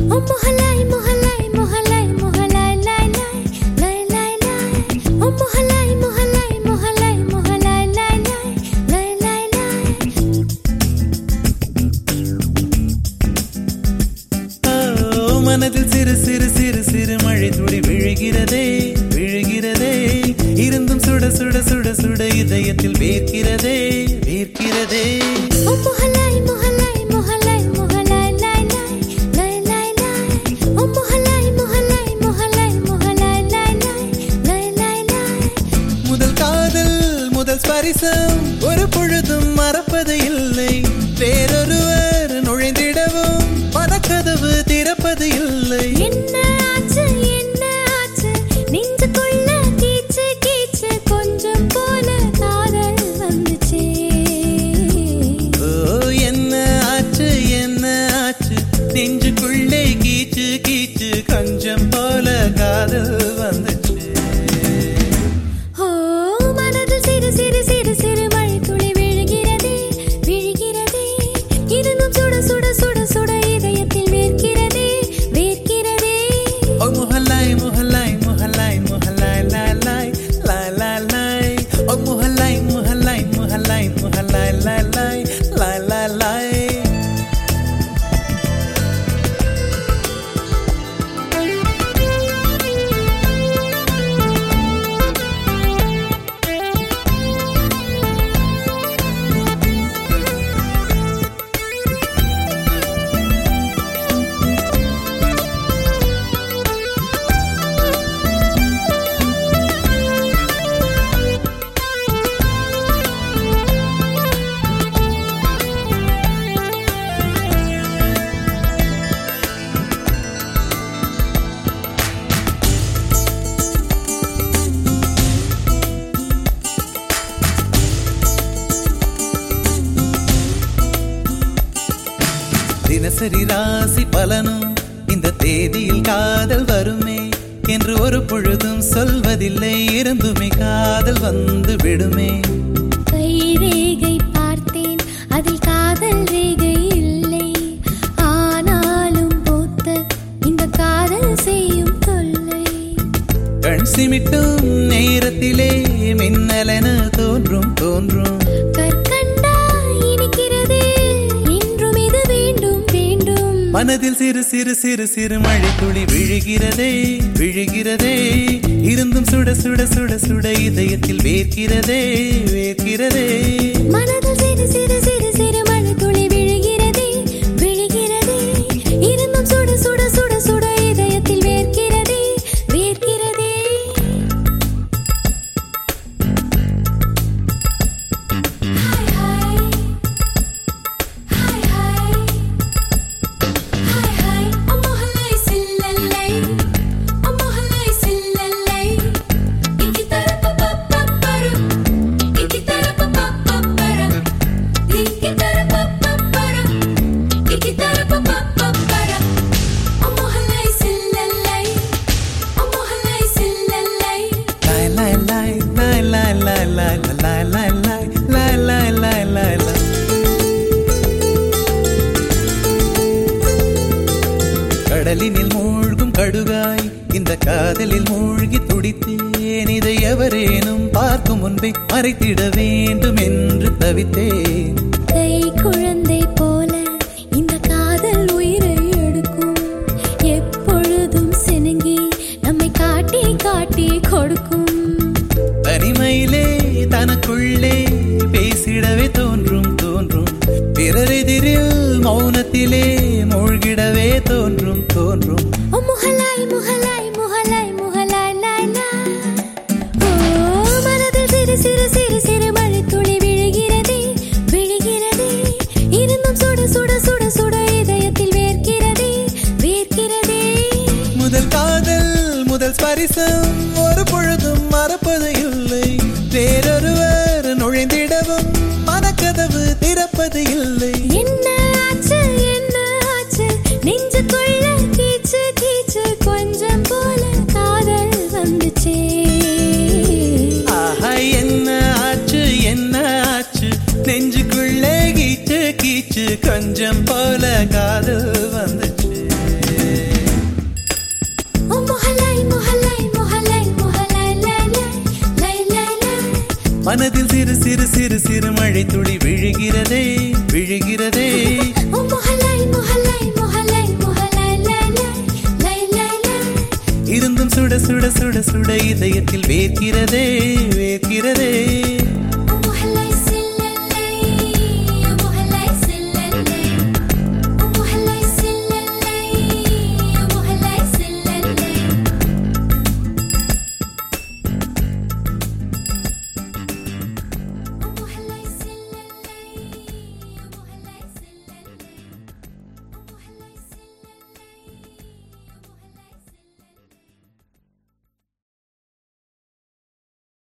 Oh mohalai mohalai mohalai mohalai lai lai lai lai lai Oh mohalai mohalai mohalai mohalai lai lai lai lai lai ஓ, மனதில் சிறு சிறு சிறு சிறு மழை துளி விழுகிறதே விழுகிறதே இருந்தும் சுட சுட சுட சுட இதயத்தில் வேர்க்கிறதே வேர்க்கிறதே Oh mohalai mohalai mohalai mohalai lai lai lai lai lai Oh mohalai mohalai mohalai mohalai lai lai lai lai lai முதல் காதல் முதல் ஸ்பரிசம் ஒரு பொழுதும் மறப்பது இல்லை வேறொருவர் நுழைந்திடவும் மனக்கதவு திறப்பது இல்லை என்ன ஆச்சு என்ன ஆச்சு நெஞ்சுக்குள்ள கீச்சு கீச்சு கொஞ்சம் போல காதல் வந்துச்சே ஓ என்ன ஆச்சு என்ன ஆச்சு நெஞ்சுக்குள்ளே கீச்சு கீச்சு கொஞ்சம் போல காதல் வந்துச்சு ஓ மனதில் சிறு சிறு சிறு சிறு மழை துளி விழுகிறதே விழுகிறதே இருந்தும் சுட சுட சுட சுட இதயத்தில் வேர்க்கிறதே வேர்க்கிறதே ஓ முஹல்லாய் முஹல்லாய் முஹல்லாய் முஹல்லாய் லாய் லாய் லாய் லாய் லாய் ஓ முஹல்லாய் முஹல்லாய் முஹல்லாய் முஹல்லாய் லாய் லாய் லாய் லாய் லாய் தினசரி ராசி பலனும் இந்த தேதியில் காதல் வருமே என்று ஒரு பொழுதும் சொல்வதில்லை இருந்துமே காதல் வந்து விடுமே கை ரேகை பார்த்தேன் அதில் காதல் ரேகை இல்லை ஆனாலும் போத்த இந்த காதல் செய்யும் தொல்லை கண் சிமிட்டும் நேரத்திலே மின்னலென தோன்றும் தோன்றும் கற்கண்டா இனிக்கிறதே இன்றும் இது வேண்டும் வேண்டும் மனதில் சிறு சிறு சிறு சிறு மழை துளி விழுகிறதே விழுகிறதே இருந்தும் சுட சுட சுட சுட இதயத்தில் வேர்க்கிறதே வேர்க்கிறதே மனதில் சிறு சிறு சிறு சிறு மழை துளி விழுகிறதே விழுகிறதே இருந்தும் சுட சுட சுட சுட இதயத்தில் வேர்க்கிறதே வேர்க்கிறதே ஹாய் ஹாய் ஹாய் ஹாய் ஹாய் ஹாய் அம்மோஹலை சில்லல்லை அம்மோஹலை சில்லல்லை இக்கி தரப்பப்பப்பரு இக்கி தரப்பப்பப்பரு இக்கி தரப்பப்பப்பரு இக்கி தரப்பப்பப்பரு அம்மோஹலை சில்லல்லை அம்மோஹலை சில்லல்லை லாய் லாய் லாய் லாய் லாய் லாய் லாய் லாய் லாய் லாய் லாய் லாய் லாய் லாய் கடலினில் மூழ்கும் கடுகாய் இந்த காதலில் மூழ்கி துடித்தேன் இதை எவரேனும் பார்க்கும் முன்பே மறைத்திட வேண்டும் என்று தவித்தேன் கை குழந்தை போல இந்த காதல் உயிரை எடுக்கும் எப்பொழுதும் சினுங்கி நம்மை காட்டி காட்டி கொடுக்கும் தனிமையிலே தனக்குள்ளே பேசிடவே தோன்றும் தோன்றும் பிறரெதிரில் மௌனத்திலே மூழ்கிடவே தோன்றும் தோன்றும் ஓ முகலாய் முகலாய் முகலாய் முகலாய் லாய் லாய் ஓ மனதில் சிறு சிறு சிறு சிறு மழை துளி விழுகிறதே விழுகிறதே இருந்தும் சுட சுட சுட சுட இதயத்தில் வேர்க்கிறதே வேர்க்கிறதே முதல் காதல் முதல் ஸ்பரிசம் ஒரு பொழுதும் மறப்பது இல்லை வேறொருவர் நுழைந்திடவும் மனக்கதவு திறப்பது இல்லை என்ன ஆச்சு என்ன ஆச்சு நெஞ்சுக்குள்ள கீச்சு கீச்சு கொஞ்சம் போல காதல் வந்துச்சே ஆஹா என்ன ஆச்சு என்ன ஆச்சு நெஞ்சுக்குள்ளே கீச்சு கீச்சு கொஞ்சம் போல காதல் வந்துச்சு மனதில் சிறு சிறு சிறு சிறு மழை துளி விழுகிறதே விழுகிறதே ஓ முகலாய் முகலாய் முகலாய் முகலாய் லாய் லாய் லாய் லாய் லாய் இருந்தும் சுட சுட சுட சுட இதயத்தில் வேர்க்கிறதே வேர்க்கிறதே